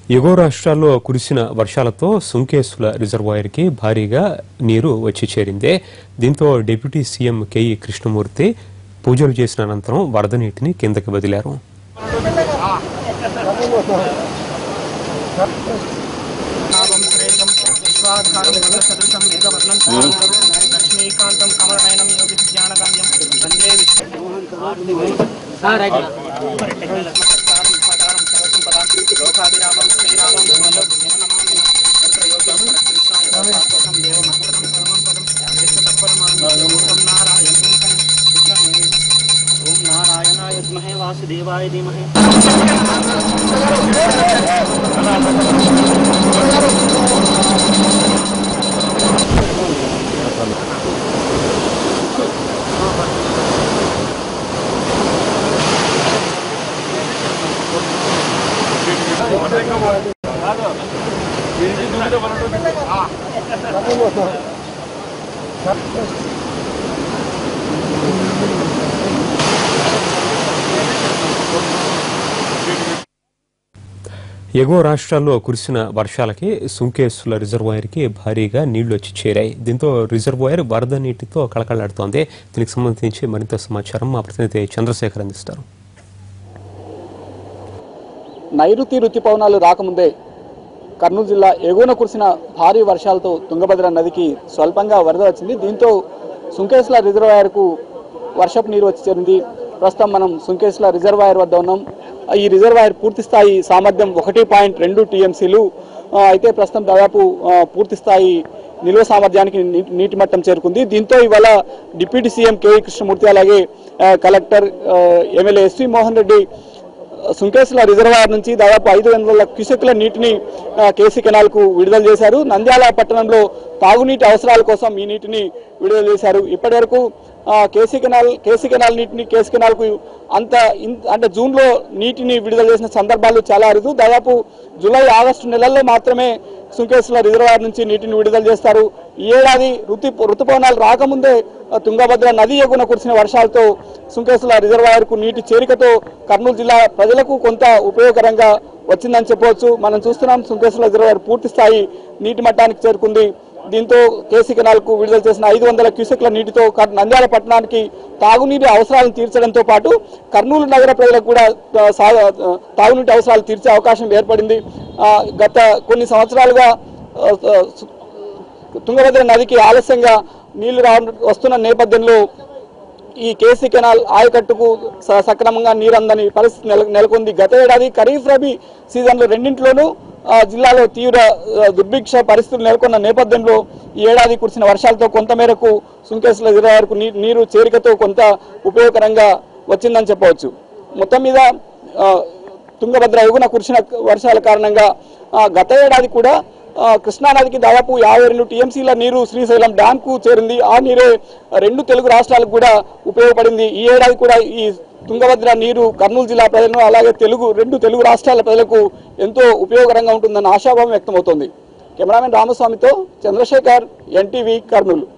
ఎగువ రాష్ట్రాల్లో కురిసిన వర్షాలతో సుంకేసుల రిజర్వాయర్కి భారీగా నీరు వచ్చి చేరింది దీంతో డిప్యూటీ సీఎం కేఈ కృష్ణమూర్తి పూజలు చేసిన అనంతరం వరద నీటిని కిందకి వదిలారు నామం శ్రేష్టం విశ్వాధారం సదృశం మేఘవర్ణం లక్ష్మీకాంతం కమలనయనం యోగి జ్ఞానగమ్యం వందే విశ్వకారం శ్రీరామం నమామి తత్ర యోగం కృష్ణాయ పాపకం దేవమస్తరం పరమం పదం తత్పరమానం నారాయణం ఓం నారాయణాయ విద్మహే వాసుదేవాయ ధీమహి ఎగువ రాష్ట్రాల్లో కురిసిన వర్షాలకి సుంకేసుల రిజర్వాయర్కి భారీగా నీళ్లు వచ్చి చేరాయి దీంతో రిజర్వాయర్ వరద నీటితో కళకళలాడుతోంది దీనికి సంబంధించి మరింత సమాచారం మా ప్రతినిధి చంద్రశేఖర్ అందిస్తారు నైరుతి రుతుపవనాలు రాకముందే కర్నూలు జిల్లా ఎగువన కురిసిన భారీ వర్షాలతో తుంగభద్ర నదికి స్వల్పంగా వరద వచ్చింది దీంతో సుంకేశ్ల రిజర్వాయర్కు వర్షపు నీరు వచ్చి చేరింది ప్రస్తుతం మనం సుంకేశ్ల రిజర్వాయర్ వద్ద ఉన్నాం ఈ రిజర్వాయర్ పూర్తి స్థాయి సామర్థ్యం ఒకటి పాయింట్ రెండు టీఎంసీలు అయితే ప్రస్తుతం దాదాపు ఆ, పూర్తి స్థాయి నిల్వ సామర్థ్యానికి నీ- నీటి మట్టం చేరుకుంది దీంతో ఇవాళ డిప్యూటీ సీఎం కేవీ కృష్ణమూర్తి అలాగే ఆ, కలెక్టర్ ఆ, MLA SV Mohan Reddy Sunkesula reservoir నుంచి దాదాపు ఐదు వందల క్యూసెక్ల నీటిని ఆ, కేసీ కెనాల్ కు విడుదల చేశారు నంద్యాల పట్టణంలో తాగునీటి అవసరాల కోసం ఈ నీటిని విడుదల చేశారు ఇప్పటి వరకు కేసీ కెనాల్ కేసీ కెనాల్ నీటిని కేసీ కెనాల్ కు అంత ఇన్- అంటే జూన్ లో నీటిని విడుదల చేసిన సందర్భాలు చాలా అరుదు దాదాపు జూలై ఆగస్టు నెలల్లో మాత్రమే సుంకేశ్వర రిజర్వాయర్ నుంచి నీటిని విడుదల చేస్తారు ఈ ఏడాది ఋతు ఋతుపవనాలు రాకముందే ఆ, తుంగభద్ర నది ఎగున కురిసిన వర్షాలతో సుంకేశ్వర రిజర్వాయర్ కు నీటి చేరికతో కర్నూలు జిల్లా ప్రజలకు కొంత ఉపయోగకరంగా వచ్చిందని చెప్పవచ్చు మనం చూస్తున్నాం సుంకేశ్వర రిజర్వాయర్ పూర్తి స్థాయి నీటి మట్టానికి చేరుకుంది దీంతో కేసీ కెనాల్ కు విడుదల చేసిన ఐదు వందల క్యూసెక్ల నీటితో కర్- నంద్యాల పట్టణానికి తాగునీటి అవసరాలను తీర్చడంతో పాటు కర్నూలు నగర ప్రజలకు కూడా ఆ, సా- ఆ, తాగునీటి అవసరాలు తీర్చే అవకాశం ఏర్పడింది ఆ, గత కొన్ని సంవత్సరాలుగా ఆ, ఆ, సు- తుంగభద్ర నదికి ఆలస్యంగా నీళ్లు రా వస్తున్న నేపథ్యంలో ఈ కేసీ కెనాల్ ఆయకట్టుకు స- సక్రమంగా నీరు అందని పరిస్థితి నెల నెలకొంది గత ఏడాది ఖరీఫ్ రబీ సీజన్లో రెండింటిలోనూ ఆ, జిల్లాలో తీవ్ర ఆ, దుర్భిక్ష పరిస్థితులు నెలకొన్న నేపథ్యంలో ఈ ఏడాది కురిసిన వర్షాలతో కొంత మేరకు సుంకేశ్వర రిజర్వాయర్కు నీ- నీరు చేరికతో కొంత ఉపయోగకరంగా వచ్చిందని చెప్పవచ్చు మొత్తం మీద ఆ, తుంగభద్ర ఎగున కురిసిన వర్షాల కారణంగా ఆ, గత ఏడాది కూడా ఆ, కృష్ణానదికి దాదాపు యాభై రెండు టీఎంసీల నీరు శ్రీశైలం డ్యామ్ కు చేరింది ఆ నీరే రెండు తెలుగు రాష్ట్రాలకు కూడా ఉపయోగపడింది ఈ ఏడాది కూడా ఈ తుంగభద్ర నీరు కర్నూలు జిల్లా ప్రజలను అలాగే తెలుగు రెండు తెలుగు రాష్ట్రాల ప్రజలకు ఎంతో ఉపయోగకరంగా ఉంటుందన్న ఆశాభావం వ్యక్తమవుతోంది కెమెరామెన్ రామస్వామితో చంద్రశేఖర్ ఎన్టీవీ కర్నూలు